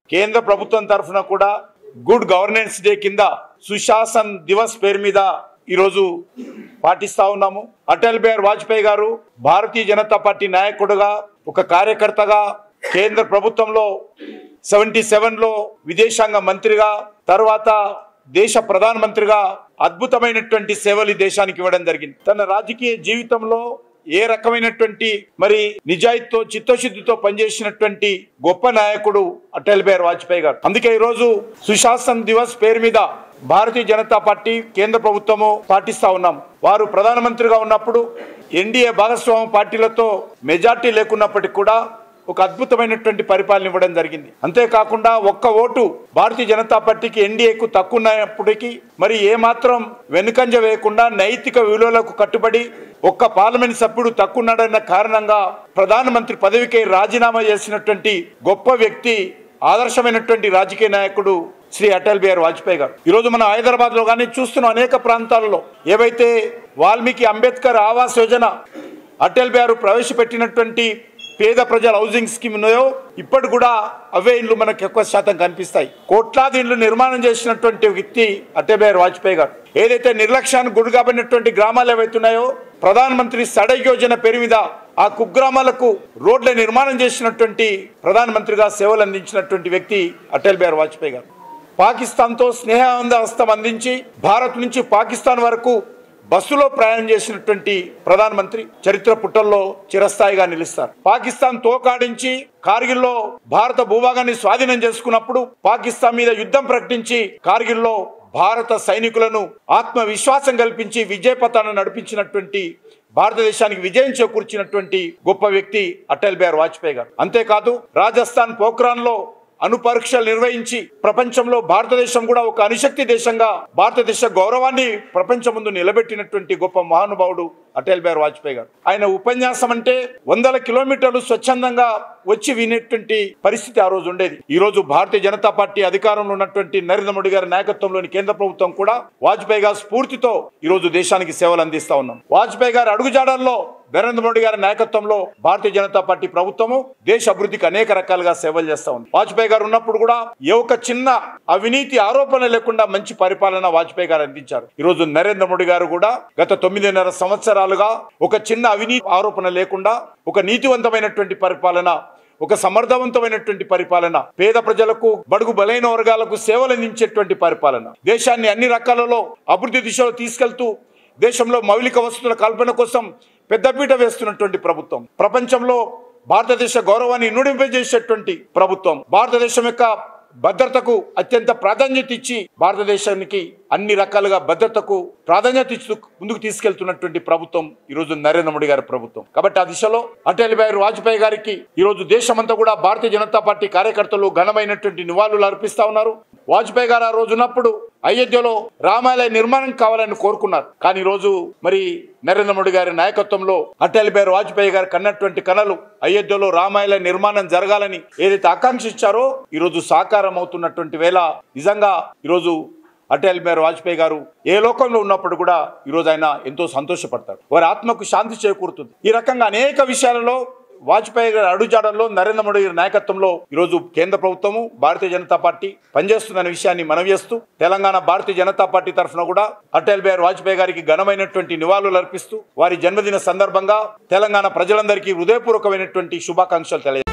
కేంద్ర ప్రభుత్వం తరఫున కూడా గుడ్ గవర్నెన్స్ డే కింద సుశాసన్ దివస్ పేరు మీద ఈరోజు పాటిస్తా ఉన్నాము అటల్ బిహారీ వాజ్పేయి గారు భారతీయ జనతా పార్టీ నాయకుడుగా ఒక కార్యకర్తగా కేంద్ర ప్రభుత్వంలో సెవెంటీ సెవెన్లో విదేశాంగ మంత్రిగా తర్వాత దేశ ప్రధానమంత్రిగా అద్భుతమైనటువంటి సేవలు ఈ దేశానికి ఇవ్వడం జరిగింది తన రాజకీయ జీవితంలో ఏ రకమైనటువంటి మరి నిజాయితీతో చిత్తశుద్ధితో పనిచేసినటువంటి గొప్ప నాయకుడు అటల్ బిహారీ వాజ్పేయి గారు అందుకే ఈరోజు సుశాసన్ దివస్ పేరు మీద భారతీయ జనతా పార్టీ కేంద్ర ప్రభుత్వము పాటిస్తా ఉన్నాం వారు ప్రధానమంత్రిగా ఉన్నప్పుడు ఎన్డీఏ భాగస్వామ్య పార్టీలతో మెజార్టీ లేకున్నప్పటికీ కూడా ఒక అద్భుతమైనటువంటి పరిపాలన ఇవ్వడం జరిగింది అంతేకాకుండా ఒక్క ఓటు భారతీయ జనతా పార్టీకి ఎన్డీఏకు తక్కువ ఉన్నప్పటికీ మరి ఏమాత్రం వెనుకంజ వేయకుండా నైతిక విలువలకు కట్టుబడి ఒక్క పార్లమెంట్ సభ్యుడు తక్కువ ఉన్నాడన్న కారణంగా ప్రధానమంత్రి పదవికి రాజీనామా చేసినటువంటి గొప్ప వ్యక్తి ఆదర్శమైనటువంటి రాజకీయ నాయకుడు శ్రీ అటల్ బిహారీ వాజ్పేయి గారు ఈరోజు మనం హైదరాబాద్ లో కానీ చూస్తున్న అనేక ప్రాంతాలలో ఏవైతే వాల్మీకి అంబేద్కర్ ఆవాస్ యోజన అటల్ బిహారీ ప్రవేశపెట్టినటువంటి పేద ప్రజల హౌసింగ్ స్కీమ్ ఉన్నాయో ఇప్పటి కూడా అవే ఇండ్లు మనకు ఎక్కువ శాతం కనిపిస్తాయి కోట్లాది ఇండ్లు నిర్మాణం చేసినటువంటి వ్యక్తి అటల్ బిహారీ వాజ్పేయి గారు ఏదైతే నిర్లక్ష్యానికి గురి కాబడినటువంటి గ్రామాలు ఏవైతున్నాయో ప్రధానమంత్రి సడక్ యోజన పేరు మీద ఆ కుగ్రామాలకు రోడ్ల నిర్మాణం చేసినటువంటి ప్రధానమంత్రిగా సేవలు అందించినటువంటి వ్యక్తి అటల్ బిహారీ వాజ్పేయి గారు పాకిస్తాన్తో స్నేహస్తం అందించి భారత్ నుంచి పాకిస్తాన్ వరకు బస్సులో ప్రయాణం చేసినటువంటి ప్రధానమంత్రి చరిత్ర పుటల్లో చిరస్థాయిగా నిలుస్తారు పాకిస్తాన్ తోకాడించి కార్గిల్లో భారత భూభాగాన్ని స్వాధీనం చేసుకున్నప్పుడు పాకిస్తాన్ మీద యుద్ధం ప్రకటించి కార్గిల్లో భారత సైనికులను ఆత్మవిశ్వాసం కల్పించి విజయపథాన్ని నడిపించినటువంటి భారతదేశానికి విజయం చేకూర్చినటువంటి గొప్ప వ్యక్తి అటల్ బిహారీ వాజ్పేయి గారు అంతేకాదు రాజస్థాన్ పోఖ్రాన్ లో అణు పరీక్షలు నిర్వహించి ప్రపంచంలో భారతదేశం కూడా ఒక అణుశక్తి దేశంగా భారతదేశ గౌరవాన్ని ప్రపంచం ముందు నిలబెట్టినటువంటి గొప్ప మహానుభావుడు అటల్ బిహారీ వాజ్పేయి గారు ఆయన ఉపన్యాసం అంటే వందల కిలోమీటర్లు స్వచ్ఛందంగా వచ్చి వినేటువంటి పరిస్థితి ఆ రోజు ఉండేది ఈ రోజు భారతీయ జనతా పార్టీ అధికారంలో ఉన్నటువంటి నరేంద్ర మోడీ గారి నాయకత్వంలోని కేంద్ర ప్రభుత్వం కూడా వాజ్పేయి గారి స్ఫూర్తితో ఈ రోజు దేశానికి సేవలు అందిస్తా ఉన్నాం వాజ్పేయి గారి అడుగుజాడల్లో నరేంద్ర మోడీ గారి నాయకత్వంలో భారతీయ జనతా పార్టీ ప్రభుత్వము దేశ అభివృద్ధికి అనేక రకాలుగా సేవలు చేస్తా ఉంది వాజ్పేయి గారు ఉన్నప్పుడు కూడా ఏ ఒక్క చిన్న అవినీతి ఆరోపణ లేకుండా మంచి పరిపాలన వాజ్పేయి గారు అందించారు ఈ రోజు నరేంద్ర మోడీ గారు కూడా గత తొమ్మిదిన్నర సంవత్సరాలుగా ఒక చిన్న అవినీతి ఆరోపణ లేకుండా ఒక నీతివంతమైనటువంటి పరిపాలన ఒక సమర్థవంతమైనటువంటి పరిపాలన పేద ప్రజలకు బడుగు బలైన వర్గాలకు సేవలు అందించేటువంటి పరిపాలన దేశాన్ని అన్ని రకాలలో అభివృద్ధి దిశలో తీసుకెళ్తూ దేశంలో మౌలిక వసతుల కల్పన కోసం పెద్దపీట వేస్తున్నటువంటి ప్రభుత్వం ప్రపంచంలో భారతదేశ గౌరవాన్ని ఇనుడింపజేసేటువంటి ప్రభుత్వం భారతదేశం యొక్క భద్రతకు అత్యంత ప్రాధాన్యత ఇచ్చి భారతదేశానికి అన్ని రకాలుగా భద్రతకు ప్రాధాన్యత ఇస్తూ ముందుకు తీసుకెళ్తున్నటువంటి ప్రభుత్వం ఈ రోజు నరేంద్ర మోడీ గారి ప్రభుత్వం కాబట్టి ఆ దిశలో అటల్ బిహారీ వాజ్పేయి గారికి ఈ రోజు దేశమంతా కూడా భారతీయ జనతా పార్టీ కార్యకర్తలు ఘనమైనటువంటి నివాళులు అర్పిస్తా ఉన్నారు వాజ్పేయి గారు ఆ రోజు ఉన్నప్పుడు అయోధ్యలో రామాలయ నిర్మాణం కావాలని కోరుకున్నారు కానీ ఈ రోజు మరి నరేంద్ర మోడీ గారి నాయకత్వంలో అటల్ బిహారీ వాజ్పేయి గారు కన్నటువంటి కళలు అయోధ్యలో రామాలయ నిర్మాణం జరగాలని ఏదైతే ఆకాంక్షించారో ఈ రోజు సాకారం అవుతున్నటువంటి వేళ నిజంగా ఈరోజు అటల్ బిహారీ వాజ్పేయి గారు ఏ లోకంలో ఉన్నప్పుడు కూడా ఈరోజు ఆయన ఎంతో సంతోషపడతారు వారి ఆత్మకు శాంతి చేకూరుతుంది ఈ రకంగా అనేక విషయాలలో వాజ్పేయి గారి అడుగుజాడల్లో నరేంద్ర మోడీ గారి నాయకత్వంలో ఈరోజు కేంద్ర ప్రభుత్వము భారతీయ జనతా పార్టీ పనిచేస్తుందనే విషయాన్ని మనవి చేస్తూ తెలంగాణ భారతీయ జనతా పార్టీ తరఫున కూడా అటల్ బిహారీ వాజ్పేయి గారికి ఘనమైనటువంటి నివాళులు అర్పిస్తూ వారి జన్మదిన సందర్భంగా తెలంగాణ ప్రజలందరికీ హృదయపూర్వకమైనటువంటి శుభాకాంక్షలు తెలియ